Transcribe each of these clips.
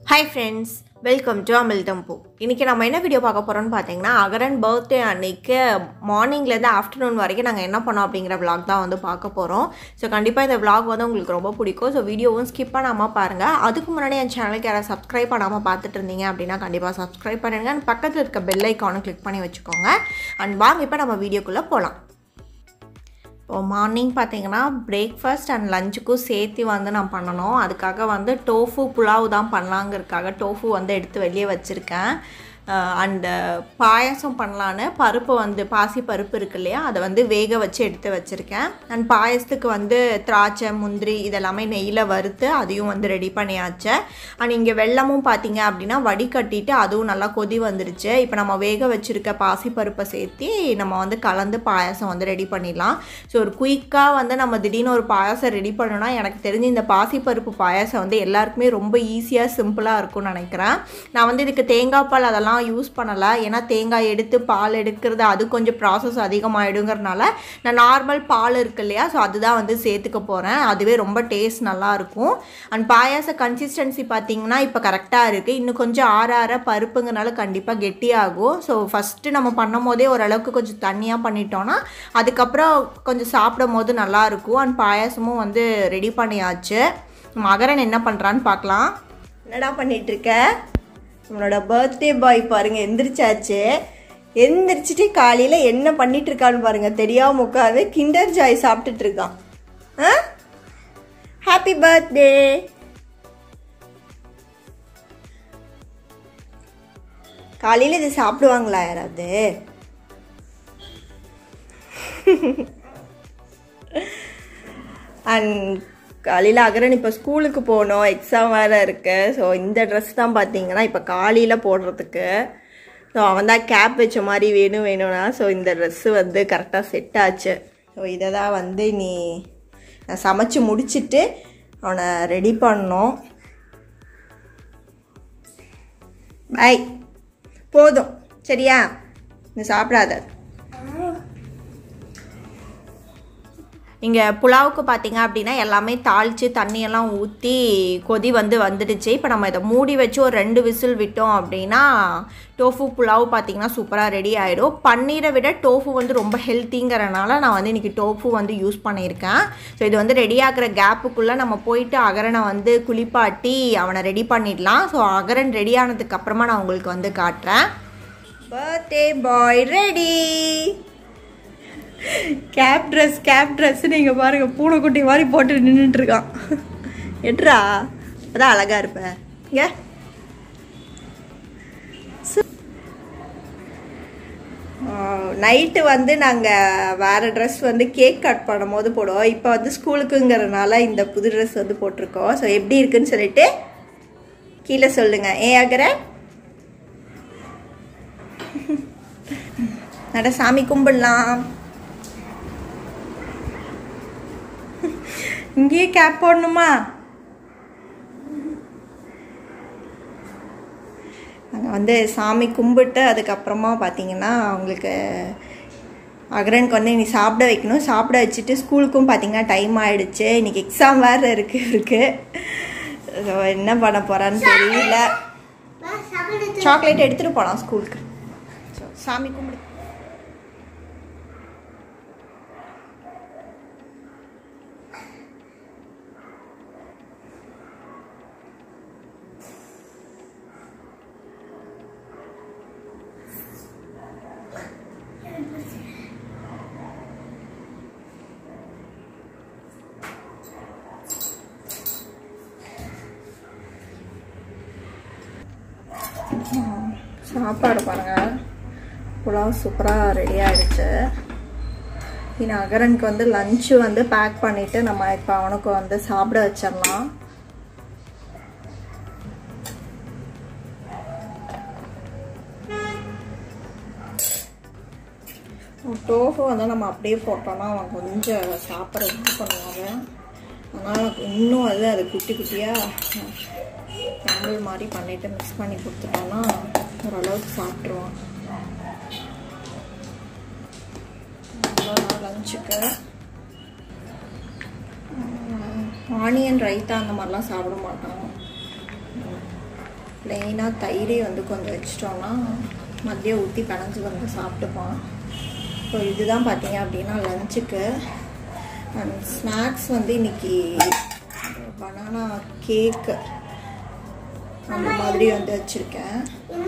hi friends welcome to அமில் டம்பு இன்றைக்கி நம்ம என்ன வீடியோ பார்க்க போகிறோம்னு பார்த்தீங்கன்னா அகரன் பர்த்டே அன்னைக்கு மார்னிங்லேருந்து ஆஃப்டர்நூன் வரைக்கும் நாங்கள் என்ன பண்ணோம் அப்படிங்கிற vlog தான் வந்து பார்க்க போகிறோம் ஸோ கண்டிப்பாக இந்த vlog வந்து உங்களுக்கு ரொம்ப பிடிக்கும் ஸோ வீடியோவும் ஸ்கிப் பண்ணாமல் பாருங்கள் அதுக்கு முன்னாடி என் சேனலுக்கு யாராவது சப்ஸ்கிரைப் பண்ணாமல் பார்த்துட்டு இருந்தீங்க அப்படின்னா கண்டிப்பாக சப்ஸ்கிரைப் பண்ணுங்க அண்ட் பக்கத்தில் இருக்க பெல் ஐக்கானும் கிளிக் பண்ணி வச்சுக்கோங்க அண்ட் வாங்க இப்போ நம்ம வீடியோக்குள்ளே போகலாம் இப்போ மார்னிங் பார்த்தீங்கன்னா பிரேக்ஃபாஸ்ட் அண்ட் லஞ்சுக்கும் சேர்த்து வந்து நான் பண்ணணும் அதுக்காக வந்து டோஃபு புலாவ் தான் பண்ணலாங்கிறதுக்காக டோஃபு வந்து எடுத்து வெளியே வச்சுருக்கேன் அண்டு பாயாசம் பண்ணலான்னு பருப்பு வந்து பாசி பருப்பு இருக்கு இல்லையா அதை வந்து வேக வச்சு எடுத்து வச்சுருக்கேன் அண்ட் பாயசத்துக்கு வந்து திராட்சை முந்திரி இதெல்லாமே நெய்யில் வறுத்து அதையும் வந்து ரெடி பண்ணியாச்சு அண்ட் இங்கே வெள்ளமும் பார்த்தீங்க அப்படின்னா வடிகட்டிட்டு அதுவும் நல்லா கொதி வந்துருச்சு இப்போ நம்ம வேக வச்சுருக்க பாசி பருப்பை சேர்த்து நம்ம வந்து கலந்து பாயாசம் வந்து ரெடி பண்ணிடலாம் ஸோ ஒரு குயிக்காக வந்து நம்ம திடீர்னு ஒரு பாயாசம் ரெடி பண்ணணும்னா எனக்கு தெரிஞ்சு இந்த பாசிப்பருப்பு பாயாசம் வந்து எல்லாருக்குமே ரொம்ப ஈஸியாக சிம்பிளாக இருக்கும்னு நினைக்கிறேன் நான் வந்து இதுக்கு தேங்காய் பால் அதெல்லாம் யூஸ் பண்ணலை ஏன்னா தேங்காய் எடுத்து பால் எடுக்கிறது அது கொஞ்சம் ப்ராசஸ் அதிகமாகிடுங்கிறனால நான் நார்மல் பால் இருக்கு இல்லையா ஸோ அதுதான் வந்து சேர்த்துக்க போகிறேன் அதுவே ரொம்ப டேஸ்ட் நல்லாயிருக்கும் அண்ட் பாயாச கன்சிஸ்டன்சி பார்த்தீங்கன்னா இப்போ கரெக்டாக இருக்குது இன்னும் கொஞ்சம் ஆற ஆற பருப்புங்கனால கண்டிப்பாக கெட்டியாகும் ஸோ ஃபஸ்ட்டு நம்ம பண்ணும் போதே ஓரளவுக்கு கொஞ்சம் தண்ணியாக பண்ணிட்டோன்னா அதுக்கப்புறம் கொஞ்சம் சாப்பிடும் போது நல்லாயிருக்கும் அண்ட் பாயாசமும் வந்து ரெடி பண்ணியாச்சு மகரன் என்ன பண்ணுறான்னு பார்க்கலாம் என்னடா பண்ணிட்டு இருக்க நம்மளோட பர்த்டே பாய் பாருங்க எந்திரிச்சாச்சு எந்திரிச்சிட்டு காலையில் என்ன பண்ணிட்டு இருக்கான்னு பாருங்க தெரியாம உட்காந்து கிண்டர் ஜாய் சாப்பிட்டுட்டு இருக்கான் ஆ ஹாப்பி பர்த்டே காலையில் இது சாப்பிடுவாங்களா யாராவது அண்ட் காலையில் அகரன் இப்போ ஸ்கூலுக்கு போகணும் எக்ஸாம் வேறு இருக்கு ஸோ இந்த ட்ரெஸ் தான் பார்த்தீங்கன்னா இப்போ காலையில் போடுறதுக்கு ஸோ அவன் தான் கேப் வச்ச மாதிரி வேணும் வேணும்னா ஸோ இந்த ட்ரெஸ்ஸு வந்து கரெக்டாக செட் ஆச்சு ஸோ இதை தான் வந்து நீ நான் சமைச்சு முடிச்சிட்டு அவனை ரெடி பண்ணோம் பை போதும் சரியா நீ சாப்பிடாத இங்கே புலாவுக்கு பார்த்தீங்க அப்படின்னா எல்லாமே தாளித்து தண்ணியெல்லாம் ஊற்றி கொதி வந்து வந்துடுச்சு இப்போ நம்ம இதை மூடி வச்சு ஒரு ரெண்டு விசில் விட்டோம் அப்படின்னா டோஃபு புலாவ் பார்த்தீங்கன்னா சூப்பராக ரெடி ஆகிடும் பன்னீரை விட டோஃபு வந்து ரொம்ப ஹெல்த்திங்கிறனால நான் வந்து இன்றைக்கி டோஃபு வந்து யூஸ் பண்ணியிருக்கேன் ஸோ இது வந்து ரெடி ஆகிற கேப்புக்குள்ளே நம்ம போயிட்டு அகரனை வந்து குளிப்பாட்டி அவனை ரெடி பண்ணிடலாம் ஸோ அகரன் ரெடி ஆனதுக்கு அப்புறமா நான் உங்களுக்கு வந்து காட்டுறேன் birthday boy ready cap dress cap dress நீங்கள் பாருங்கள் பூனைக்குட்டி மாதிரி போட்டு நின்றுட்டு இருக்கான் எட்ரா அதான் அழகா இருப்ப இங்க நைட்டு வந்து நாங்கள் வேறு ட்ரெஸ் வந்து கேக் கட் பண்ணும் போது போடுவோம் இப்போ வந்து ஸ்கூலுக்குங்கிறனால இந்த புது ட்ரெஸ் வந்து போட்டிருக்கோம் ஸோ எப்படி இருக்குன்னு சொல்லிட்டு கீழே சொல்லுங்க ஏ ஆகிற நட சாமி கும்பிடலாம் இங்கேயே கேப் போடணுமா நாங்கள் வந்து சாமி கும்பிட்டு அதுக்கப்புறமா பார்த்தீங்கன்னா அவங்களுக்கு அகரனுக்கு வந்து நீ சாப்பிட வைக்கணும் சாப்பிட வச்சுட்டு ஸ்கூலுக்கும் பார்த்தீங்கன்னா டைம் ஆகிடுச்சு இன்றைக்கி எக்ஸாம் வேறு இருக்கு இருக்கு ஸோ என்ன பண்ண போகிறான்னு தெரியல சாக்லேட் எடுத்துகிட்டு போகலாம் ஸ்கூலுக்கு ஸோ சாமி கும்பிடு சாப்பாடு பாருங்க புலாவ் சூப்பராக ரெடி ஆகிடுச்சு இனி அகரனுக்கு வந்து லஞ்சு வந்து பேக் பண்ணிவிட்டு நம்ம இப்போ அவனுக்கு வந்து சாப்பிட வச்சிடலாம் டோஃபு வந்து நம்ம அப்படியே போட்டோம்னா அவன் கொஞ்சம் சாப்பிட்ற இது பண்ணுவாங்க அதனால் இன்னும் அது அது குட்டி குட்டியாக கேண்டில் மாதிரி பண்ணிவிட்டு மிக்ஸ் பண்ணி கொடுத்துட்டோம்னா ஓரளவுக்கு சாப்பிட்ருவான் லஞ்சுக்கு ஆனியன் ரைத்தா அந்த மாதிரிலாம் சாப்பிட மாட்டான் ப்ளெயினாக தயிரே வந்து கொஞ்சம் வச்சிட்டோம்னா மதியம் ஊற்றி பிணைஞ்சு வந்து சாப்பிட்டுப்பான் ஸோ இதுதான் பார்த்தீங்க அப்படின்னா லஞ்சுக்கு அண்ட் ஸ்நாக்ஸ் வந்து இன்னைக்கு பனானா கேக்கு அந்த மாதிரி வந்து வச்சுருக்கேன்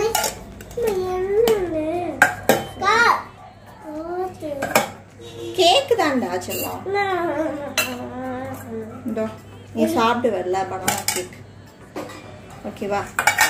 கேக்கு தான்டா செல்லம் இந்தோ நீ சாப்பிட்டு வரல பனானா கேக் ஓகேவா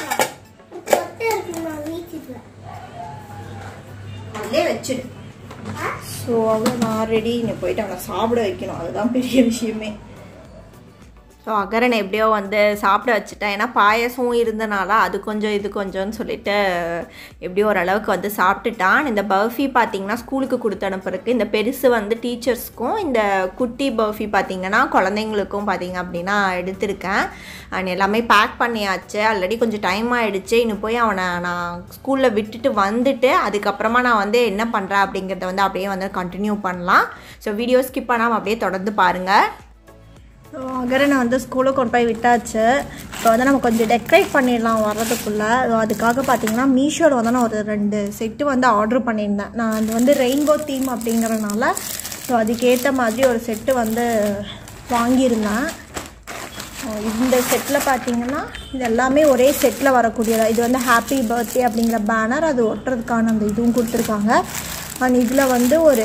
அதிலே வச்சிடு ஸோ அவ்வளோ நான் ரெடி நீ போயிட்டு அவனை சாப்பிட வைக்கணும் அதுதான் பெரிய விஷயமே ஸோ அகரனை எப்படியோ வந்து சாப்பிட வச்சுட்டேன் ஏன்னா பாயசம் இருந்தனால அது கொஞ்சம் இது கொஞ்சம்னு சொல்லிட்டு எப்படியோ ஓரளவுக்கு வந்து சாப்பிட்டுட்டான் இந்த பர்ஃபி பார்த்தீங்கன்னா ஸ்கூலுக்கு கொடுத்து அனுப்புறதுக்கு இந்த பெருசு வந்து டீச்சர்ஸ்க்கும் இந்த குட்டி பர்ஃபி பார்த்தீங்கன்னா குழந்தைங்களுக்கும் பார்த்தீங்க அப்படின்னா எடுத்திருக்கேன் அண்ட் எல்லாமே பேக் பண்ணியாச்சு ஆல்ரெடி கொஞ்சம் டைம் ஆகிடுச்சு இன்னும் போய் அவனை நான் ஸ்கூலில் விட்டுட்டு வந்துட்டு அதுக்கப்புறமா நான் வந்து என்ன பண்ணுறேன் அப்படிங்கிறத வந்து அப்படியே வந்து கண்டினியூ பண்ணலாம் ஸோ வீடியோ ஸ்கிப் பண்ணாமல் அப்படியே தொடர்ந்து பாருங்கள் ஸோ அகரனை வந்து ஸ்கூலுக்கு கொண்டு போய் விட்டாச்சு இப்போ வந்து நம்ம கொஞ்சம் டெக்கரேட் பண்ணிடலாம் வர்றதுக்குள்ளே ஸோ அதுக்காக பார்த்தீங்கன்னா மீஷோவில் வந்து நான் ஒரு ரெண்டு செட்டு வந்து ஆர்டர் பண்ணியிருந்தேன் நான் அது வந்து ரெயின்போ தீம் அப்படிங்கிறனால ஸோ அதுக்கேற்ற மாதிரி ஒரு செட்டு வந்து வாங்கியிருந்தேன் இந்த செட்டில் பார்த்தீங்கன்னா இது எல்லாமே ஒரே செட்டில் வரக்கூடியதா இது வந்து ஹாப்பி பர்த்டே அப்படிங்கிற பேனர் அது ஒட்டுறதுக்கான அந்த இதுவும் கொடுத்துருக்காங்க அண்ட் இதில் வந்து ஒரு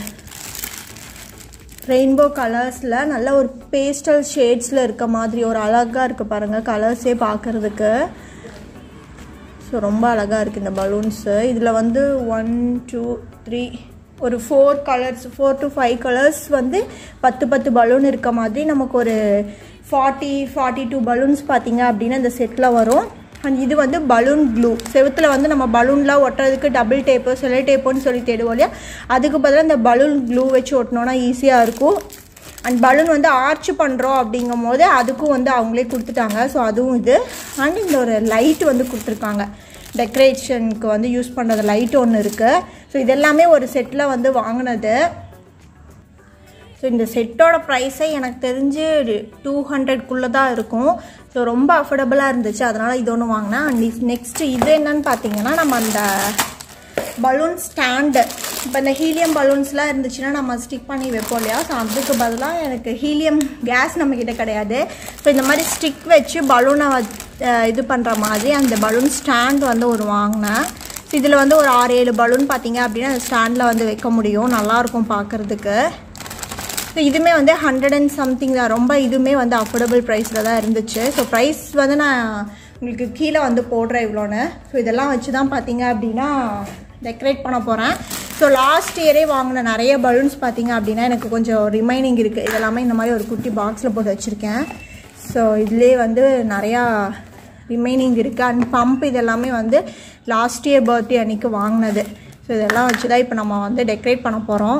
ரெயின்போ கலர்ஸில் நல்ல ஒரு பேஸ்டல் ஷேட்ஸில் இருக்க மாதிரி ஒரு அழகாக இருக்குது பாருங்கள் கலர்ஸே பார்க்குறதுக்கு ஸோ ரொம்ப அழகாக இருக்குது இந்த பலூன்ஸு இதில் வந்து ஒன் டூ த்ரீ ஒரு four colours four to five colours வந்து பத்து பத்து பலூன் இருக்க மாதிரி நமக்கு ஒரு ஃபார்ட்டி ஃபார்ட்டி டூ பலூன்ஸ் பார்த்தீங்க அப்படின்னா இந்த செட்டில் வரும் அண்ட் இது வந்து பலூன் க்ளூ செவுத்தில் வந்து நம்ம பலூன்லாம் ஒட்டுறதுக்கு டபுள் டேப்பு செலை டேப்புன்னு சொல்லி தேடுவோம் இல்லையா அதுக்கு பதிலாக இந்த பலூன் க்ளூ வச்சு ஒட்டினோன்னா ஈஸியாக இருக்கும் அண்ட் பலூன் வந்து ஆர்ச் பண்ணுறோம் அப்படிங்கும் போது அதுக்கும் வந்து அவங்களே கொடுத்துட்டாங்க ஸோ அதுவும் இது அண்ட் இந்த ஒரு லைட் வந்து கொடுத்துருக்காங்க டெக்கரேஷனுக்கு வந்து யூஸ் பண்ணுறது லைட் ஒன்று இருக்குது ஸோ இதெல்லாமே ஒரு செட்டில் வந்து வாங்கினது ஸோ இந்த செட்டோட ப்ரைஸே எனக்கு தெரிஞ்சு டூ ஹண்ட்ரட்குள்ளே தான் இருக்கும் ஸோ ரொம்ப அஃபோர்டபுளாக இருந்துச்சு அதனால் இது ஒன்று வாங்கினேன் அண்ட் நெக்ஸ்ட்டு இது என்னன்னு பார்த்தீங்கன்னா நம்ம அந்த பலூன் ஸ்டாண்டு இப்போ இந்த ஹீலியம் பலூன்ஸ்லாம் இருந்துச்சுன்னா நம்ம ஸ்டிக் பண்ணி வைப்போம் இல்லையா ஸோ அதுக்கு பதிலாக எனக்கு ஹீலியம் கேஸ் நம்மக்கிட்ட கிடையாது ஸோ இந்த மாதிரி ஸ்டிக் வச்சு பலூனை இது பண்ணுற மாதிரி அந்த பலூன் ஸ்டாண்ட் வந்து ஒரு வாங்கினேன் ஸோ இதில் வந்து ஒரு ஆறு ஏழு பலூன் பார்த்தீங்க அப்படின்னா அந்த ஸ்டாண்டில் வந்து வைக்க முடியும் நல்லாயிருக்கும் பார்க்குறதுக்கு ஸோ இதுவுமே வந்து ஹண்ட்ரட் அண்ட் சம்திங் தான் ரொம்ப இதுவுமே வந்து அஃபோர்டபுள் ப்ரைஸில் தான் இருந்துச்சு ஸோ ப்ரைஸ் வந்து நான் உங்களுக்கு கீழே வந்து போடுறேன் இவ்வளோன்னு ஸோ இதெல்லாம் வச்சு தான் பார்த்தீங்க அப்படின்னா டெக்கரேட் பண்ண போகிறேன் ஸோ லாஸ்ட் இயரே வாங்கின நிறைய பலூன்ஸ் பார்த்தீங்க அப்படின்னா எனக்கு கொஞ்சம் ரிமைனிங் இருக்குது இதெல்லாமே இந்த மாதிரி ஒரு குட்டி பாக்ஸில் போட்டு வச்சுருக்கேன் ஸோ இதுலேயே வந்து நிறையா ரிமைனிங் இருக்குது அண்ட் பம்ப் இதெல்லாமே வந்து லாஸ்ட் இயர் பர்த்டே அன்றைக்கி வாங்கினது ஸோ இதெல்லாம் வச்சு தான் இப்போ நம்ம வந்து டெக்கரேட் பண்ண போகிறோம்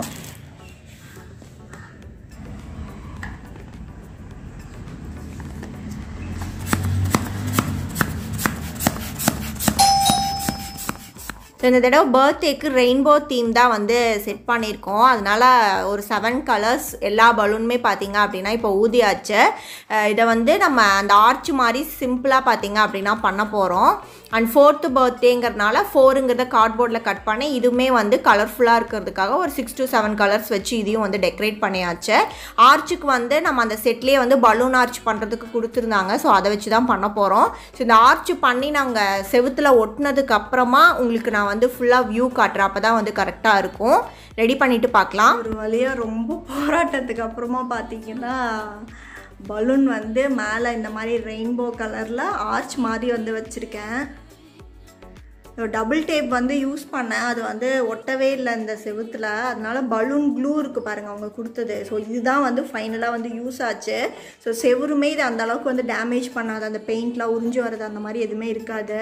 ஸோ இந்த தடவை பர்த்டேக்கு ரெயின்போ தீம் தான் வந்து செட் பண்ணியிருக்கோம் அதனால ஒரு செவன் கலர்ஸ் எல்லா பலூனுமே பார்த்தீங்க அப்படின்னா இப்போ ஊதியாச்சு அஹ் இதை வந்து நம்ம அந்த ஆர்ச் மாதிரி சிம்பிளாக பார்த்தீங்க அப்படின்னா பண்ண போகிறோம் அண்ட் ஃபோர்த்து பர்த்டேங்கிறதுனால ஃபோருங்கிறத கார்ட்போர்டில் கட் பண்ணி இதுவுமே வந்து கலர்ஃபுல்லாக இருக்கிறதுக்காக ஒரு சிக்ஸ் டு செவன் கலர்ஸ் வச்சு இதையும் வந்து டெக்கரேட் பண்ணியாச்சு ஆர்ச்சுக்கு வந்து நம்ம அந்த செட்லேயே வந்து பலூன் ஆர்ச் பண்ணுறதுக்கு கொடுத்துருந்தாங்க ஸோ அதை வச்சு தான் பண்ண போகிறோம் ஸோ இந்த ஆர்ச் பண்ணி நாங்கள் செவுத்தில் ஒட்டினதுக்கு அப்புறமா உங்களுக்கு நான் வந்து ஃபுல்லாக வியூ காட்டுறேன் அப்போ தான் வந்து கரெக்டாக இருக்கும் ரெடி பண்ணிவிட்டு பார்க்கலாம் ஒரு வழியாக ரொம்ப போராட்டத்துக்கு அப்புறமா பார்த்தீங்கன்னா பலூன் வந்து மேலே இந்த மாதிரி ரெயின்போ கலரில் ஆர்ச் மாதிரி வந்து வச்சுருக்கேன் டபுள் டேப் வந்து யூஸ் பண்ணேன் அது வந்து ஒட்டவே இல்லை இந்த செவுத்தில் அதனால பலூன் க்ளூ இருக்குது பாருங்கள் அவங்க கொடுத்தது ஸோ இதுதான் வந்து ஃபைனலாக வந்து யூஸ் ஆச்சு ஸோ செவுருமே இது அந்த அளவுக்கு வந்து டேமேஜ் பண்ணாது அந்த பெயிண்ட்லாம் உறிஞ்சு வர்றது அந்த மாதிரி எதுவுமே இருக்காது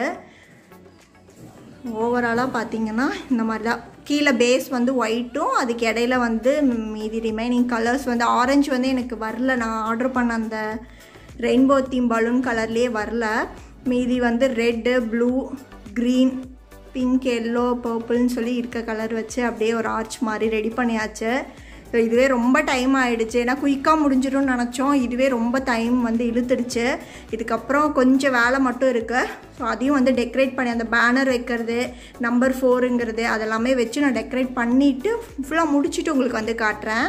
ஓவராலாக பார்த்தீங்கன்னா இந்த மாதிரி தான் கீழே பேஸ் வந்து ஒயிட்டும் அதுக்கு இடையில வந்து மீதி ரிமைனிங் கலர்ஸ் வந்து ஆரஞ்சு வந்து எனக்கு வரல நான் ஆர்டர் பண்ண அந்த ரெயின்போ தீம் பலூன் கலர்லேயே வரல மீதி வந்து red blue green pink yellow பர்பிள்னு சொல்லி இருக்க கலர் வச்சு அப்படியே ஒரு ஆர்ச் மாதிரி ரெடி பண்ணியாச்சு ஸோ இதுவே ரொம்ப டைம் ஆகிடுச்சு ஏன்னா குயிக்காக முடிஞ்சிடும்னு நினச்சோம் இதுவே ரொம்ப டைம் வந்து இழுத்துடுச்சு இதுக்கப்புறம் கொஞ்சம் வேலை மட்டும் இருக்குது ஸோ அதையும் வந்து டெக்கரேட் பண்ணி அந்த பேனர் வைக்கிறது நம்பர் ஃபோருங்கிறது அதெல்லாமே வச்சு நான் டெக்கரேட் பண்ணிவிட்டு ஃபுல்லாக முடிச்சுட்டு உங்களுக்கு வந்து காட்டுறேன்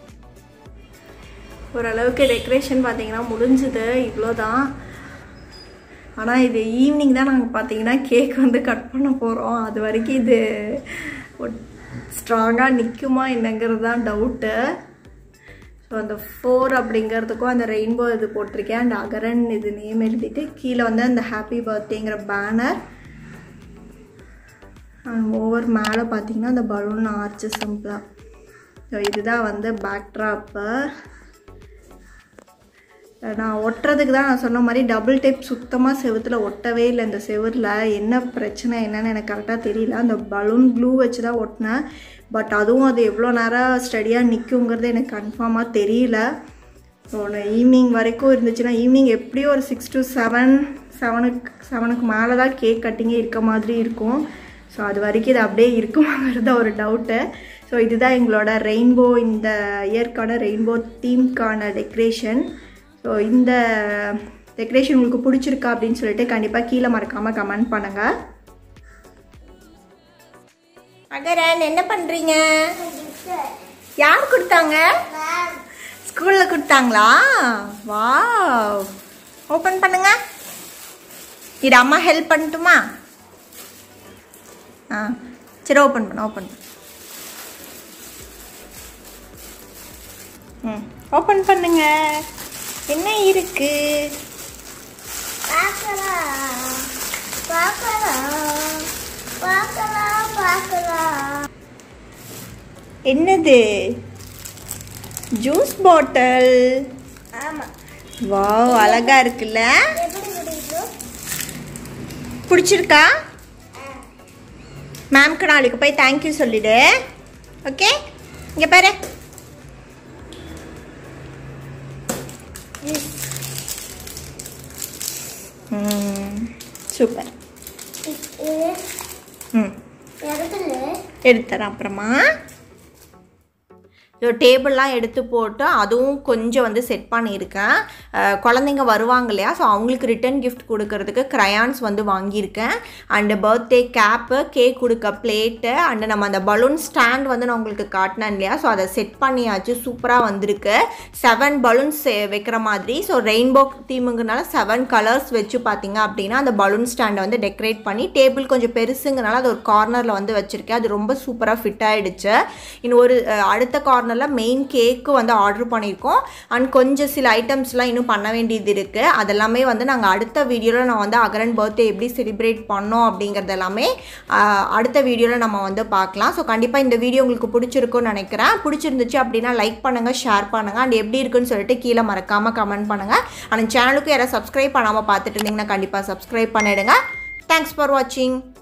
ஓரளவுக்கு டெக்கரேஷன் பார்த்தீங்கன்னா முடிஞ்சுது இவ்வளோ தான் ஆனால் இது ஈவினிங் தான் நாங்கள் பார்த்தீங்கன்னா கேக் வந்து கட் பண்ண போகிறோம் அது வரைக்கும் இது ஸ்ட்ராங்காக நிற்குமா என்னங்கிறது தான் டவுட்டு ஸோ அந்த ஃபோர் அப்படிங்கிறதுக்கும் அந்த ரெயின்போ இது போட்டிருக்கேன் அண்ட் அகரன் இது நேம் எழுதிட்டு கீழே வந்து அந்த ஹாப்பி பர்த்டேங்கிற பேனர் ஓவர் மேலே பார்த்தீங்கன்னா அந்த பலூன் ஆர்ச்சு சிம்பிளாக ஸோ இதுதான் வந்து பேக்ட்ராப்பு நான் ஒட்டுறதுக்கு தான் நான் சொன்ன மாதிரி டபுள் டேப் சுத்தமாக செவுத்தில் ஒட்டவே இல்லை இந்த செவுரில் என்ன பிரச்சனை என்னன்னு எனக்கு கரெக்டாக தெரியல அந்த பலூன் க்ளூ வச்சு தான் ஒட்டினேன் பட் அதுவும் அது எவ்வளோ நேரம் ஸ்டடியாக நிற்குங்கிறது எனக்கு கன்ஃபார்மாக தெரியல ஸோ ஈவினிங் வரைக்கும் இருந்துச்சுன்னா ஈவினிங் எப்படியும் ஒரு சிக்ஸ் டு செவன் செவனுக்கு செவனுக்கு மேலே தான் கேக் கட்டிங்கே இருக்க மாதிரி இருக்கும் ஸோ அது வரைக்கும் இது அப்படியே இருக்குமாங்கிறது ஒரு டவுட்டு ஸோ இதுதான் எங்களோட ரெயின்போ இந்த இயற்கான ரெயின்போ தீம்க்கான டெக்கரேஷன் ஸோ இந்த டெக்கரேஷன் உங்களுக்கு பிடிச்சிருக்கா அப்படின்னு சொல்லிட்டு கண்டிப்பாக கீழே மறக்காமல் கமெண்ட் பண்ணுங்கள் அகரன் என்ன பண்ணுறீங்க யார் கொடுத்தாங்க ஸ்கூலில் கொடுத்தாங்களா வா ஓப்பன் பண்ணுங்க இது அம்மா ஹெல்ப் பண்ணட்டுமா ஆ சரி ஓப்பன் பண்ண ஓப்பன் பண்ணு ம் ஓப்பன் பண்ணுங்க என்ன இருக்கு பார்க்கலாம் பார்க்கலாம் பார்க்கலாம் பார்க்கலாம் என்னது ஜூஸ் பாட்டில் ஆமா வாவ் அழகா இருக்குல்ல எப்படி பிடிக்கும் பிடிச்சிருக்கா மேம்க்கு நாளைக்கு போய் தேங்க்யூ சொல்லிடு ஓகே இங்கே பாரு சூப்பர் இது ம் இடத்துல எடுத்துறேன் அப்புறமா ஸோ டேபிள்லாம் எடுத்து போட்டு அதுவும் கொஞ்சம் வந்து செட் பண்ணியிருக்கேன் அஹ் குழந்தைங்க வருவாங்க இல்லையா ஸோ அவங்களுக்கு ரிட்டன் gift கொடுக்கறதுக்கு crayons வந்து வாங்கியிருக்கேன் அண்டு பர்த்டே கேப்பு கேக் கொடுக்க பிளேட்டு அண்டு நம்ம அந்த பலூன் ஸ்டாண்ட் வந்து நான் உங்களுக்கு காட்டினேன் இல்லையா ஸோ அதை செட் பண்ணியாச்சு சூப்பராக வந்திருக்கு செவன் பலூன்ஸ் வைக்கிற மாதிரி ஸோ ரெயின்போ தீமுங்கனால செவன் கலர்ஸ் வச்சு பார்த்தீங்க அப்படின்னா அந்த பலூன் ஸ்டாண்டை வந்து டெக்கரேட் பண்ணி டேபிள் கொஞ்சம் பெருசுங்கனால அது ஒரு கார்னரில் வந்து வச்சுருக்கேன் அது ரொம்ப சூப்பராக ஃபிட் ஆகிடுச்சு இன்னும் ஒரு அஹ், அடுத்த கார்னரில் மெயின் கேக்கு வந்து ஆர்டர் பண்ணியிருக்கோம் அண்ட் கொஞ்சம் சில ஐட்டம்ஸ்லாம் இன்னும் பண்ண வேண்டியது இருக்குது அதெல்லாமே வந்து நாங்கள் அடுத்த வீடியோவில் நான் வந்து அகரன் பர்த்டே எப்படி செலிப்ரேட் பண்ணோம் அப்படிங்கிறது எல்லாமே அஹ், அடுத்த வீடியோவில் நம்ம வந்து பார்க்கலாம் ஸோ கண்டிப்பாக இந்த வீடியோ உங்களுக்கு பிடிச்சிருக்கும்னு நினைக்கிறேன் பிடிச்சிருந்துச்சு அப்படின்னா லைக் பண்ணுங்கள் ஷேர் பண்ணுங்கள் அண்ட் எப்படி இருக்குன்னு சொல்லிட்டு கீழே மறக்காமல் கமெண்ட் பண்ணுங்கள் அண்ட் சேனலுக்கு யாராவது சப்ஸ்கிரைப் பண்ணாமல் பார்த்துட்டு இருந்தீங்கன்னா கண்டிப்பாக சப்ஸ்கிரைப் பண்ணிடுங்க தேங்க்ஸ் ஃபார் வாட்சிங்